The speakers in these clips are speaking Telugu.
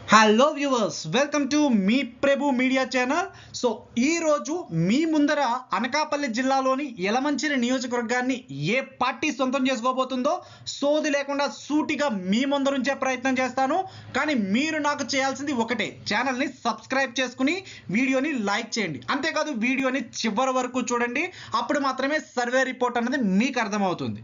హలో వ్యూవర్స్ వెల్కమ్ టు మీ ప్రభు మీడియా ఛానల్ సో ఈ రోజు మీ ముందర అనకాపల్లి జిల్లాలోని యలమంచిలి నియోజకవర్గాన్ని ఏ పార్టీ సొంతం చేసుకోబోతుందో సోది లేకుండా సూటిగా మీ ముందరుంచే ప్రయత్నం చేస్తాను కానీ మీరు నాకు చేయాల్సింది ఒకటే ఛానల్ని సబ్స్క్రైబ్ చేసుకుని వీడియోని లైక్ చేయండి అంతేకాదు వీడియోని చివరి వరకు చూడండి అప్పుడు మాత్రమే సర్వే రిపోర్ట్ అనేది మీకు అర్థమవుతుంది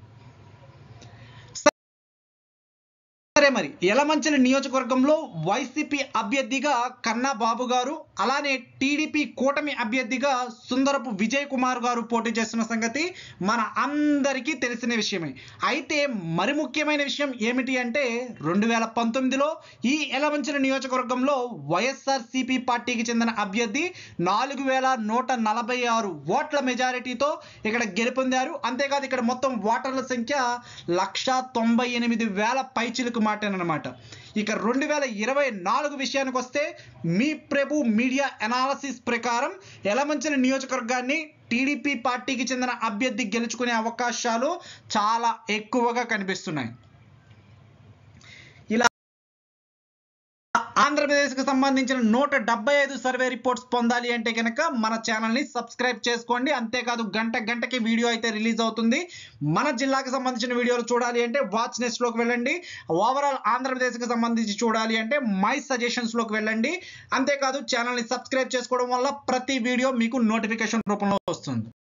సరే మరి యలమంచిలి నియోజకవర్గంలో వైసీపీ అభ్యర్థిగా కన్నా బాబు గారు అలానే టీడీపీ కూటమి అభ్యర్థిగా సుందరపు విజయ్ కుమార్ గారు పోటీ చేస్తున్న సంగతి మన అందరికీ తెలిసిన విషయమే అయితే మరి ముఖ్యమైన విషయం ఏమిటి అంటే రెండు వేల పంతొమ్మిదిలో ఈ యలమంచిలి నియోజకవర్గంలో వైఎస్ఆర్ సిపి పార్టీకి చెందిన అభ్యర్థి నాలుగు వేల నూట నలభై ఆరు ఓట్ల మెజారిటీతో ఇక్కడ గెలుపొందారు అంతేకాదు ఇక్కడ మొత్తం ఓటర్ల సంఖ్య లక్ష తొంభై ఎనిమిది వేల పైచిలకు మాటేనమాట ఇక రెండు వేల ఇరవై నాలుగు విషయానికి వస్తే మీ ప్రభు మీడియా అనాలసిస్ ప్రకారం ఎలమంచిలి నియోజకవర్గాన్ని టీడీపీ పార్టీకి చెందిన అభ్యర్థి గెలుచుకునే అవకాశాలు చాలా ఎక్కువగా కనిపిస్తున్నాయి ఇలా ఆంధ్రప్రదేశ్కి సంబంధించిన నూట డెబ్బై ఐదు సర్వే రిపోర్ట్స్ పొందాలి అంటే కనుక మన ఛానల్ని సబ్స్క్రైబ్ చేసుకోండి అంతేకాదు గంట గంటకి వీడియో అయితే రిలీజ్ అవుతుంది మన జిల్లాకి సంబంధించిన వీడియోలు చూడాలి అంటే వాచ్ నెక్స్ట్లోకి వెళ్ళండి ఓవరాల్ ఆంధ్రప్రదేశ్కి సంబంధించి చూడాలి అంటే మై సజెషన్స్లోకి వెళ్ళండి అంతేకాదు ఛానల్ని సబ్స్క్రైబ్ చేసుకోవడం వల్ల ప్రతి వీడియో మీకు నోటిఫికేషన్ రూపంలో వస్తుంది